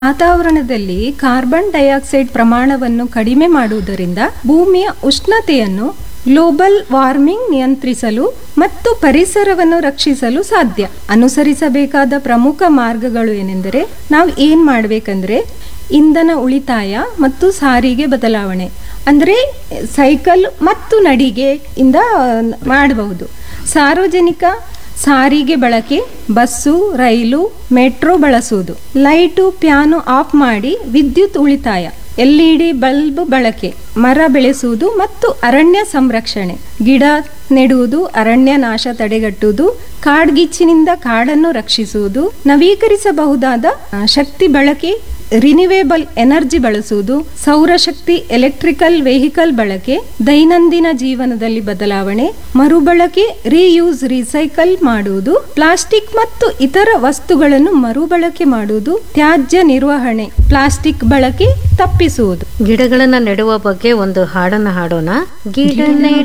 ವಾತಾವರಣದಲ್ಲಿ carbon dioxide ಪ್ರಮಾಣವನ್ನು ಕಡಿಮೆ ಮಾಡುವುದರಿಂದ ಭೂಮಿಯ ಉಷ್ಣತೆಯನ್ನು ಗ್ಲೋಬಲ್ ವಾರ್ಮಿಂಗ್ ನಿಯಂತ್ರಿಸಲು ಮತ್ತು ಪರಿಸರವನ್ನು ರಕ್ಷಿಸಲು ಸಾಧ್ಯ ಅನುಸರಿಸಬೇಕಾದ ಪ್ರಮುಖ ಮಾರ್ಗಗಳು ಏನೆಂದರೆ ನಾವು ಏನ್ ಮಾಡ್ಬೇಕಂದ್ರೆ ಇಂಧನ ಉಳಿತಾಯ ಮತ್ತು ಸಾರಿಗೆ ಬದಲಾವಣೆ ಅಂದ್ರೆ ಸೈಕಲ್ ಮತ್ತು ನಡಿಗೆ ಇಂದ ಮಾಡಬಹುದು ಸಾರ್ವಜನಿಕ ಸಾರಿಗೆ ಬಳಕೆ ಬಸ್ಸು ರೈಲು ಮೆಟ್ರೋ ಬಳಸುವುದು ಲೈಟು ಪ್ಯಾನು ಆಫ್ ಮಾಡಿ ವಿದ್ಯುತ್ ಉಳಿತಾಯ ಎಲ್ಇಡಿ ಬಲ್ಬ್ ಬಳಕೆ ಮರ ಬೆಳೆಸುವುದು ಮತ್ತು ಅರಣ್ಯ ಸಂರಕ್ಷಣೆ ಗಿಡ ನೆಡುವುದು ಅರಣ್ಯ ನಾಶ ತಡೆಗಟ್ಟುವುದು ಕಾಡ್ಗಿಚ್ಚಿನಿಂದ ಕಾಡನ್ನು ರಕ್ಷಿಸುವುದು ನವೀಕರಿಸಬಹುದಾದ ಆ, ಶಕ್ತಿ ಬಳಕೆ ರಿನಿವೇಬಲ್ ಎನರ್ಜಿ ಬಳಸುವುದು ಸೌರಶಕ್ತಿ ಎಲೆಕ್ಟ್ರಿಕಲ್ ವೆಹಿಕಲ್ ಬಳಕೆ ದೈನಂದಿನ ಜೀವನದಲ್ಲಿ ಬದಲಾವಣೆ ಮರುಬಳಕೆ ರೀಯೂಸ್ ರೀಸೈಕಲ್ ಮಾಡುವುದು ಪ್ಲಾಸ್ಟಿಕ್ ಮತ್ತು ಇತರ ವಸ್ತುಗಳನ್ನು ಮರುಬಳಕೆ ಮಾಡುವುದು ತ್ಯಾಜ್ಯ ನಿರ್ವಹಣೆ ಪ್ಲಾಸ್ಟಿಕ್ ಬಳಕೆ ತಪ್ಪಿಸುವುದು ಗಿಡಗಳನ್ನ ನೆಡುವ ಬಗ್ಗೆ ಒಂದು ಹಾಡನ್ನ ಹಾಡೋಣ ಗಿಡ ನೆಡು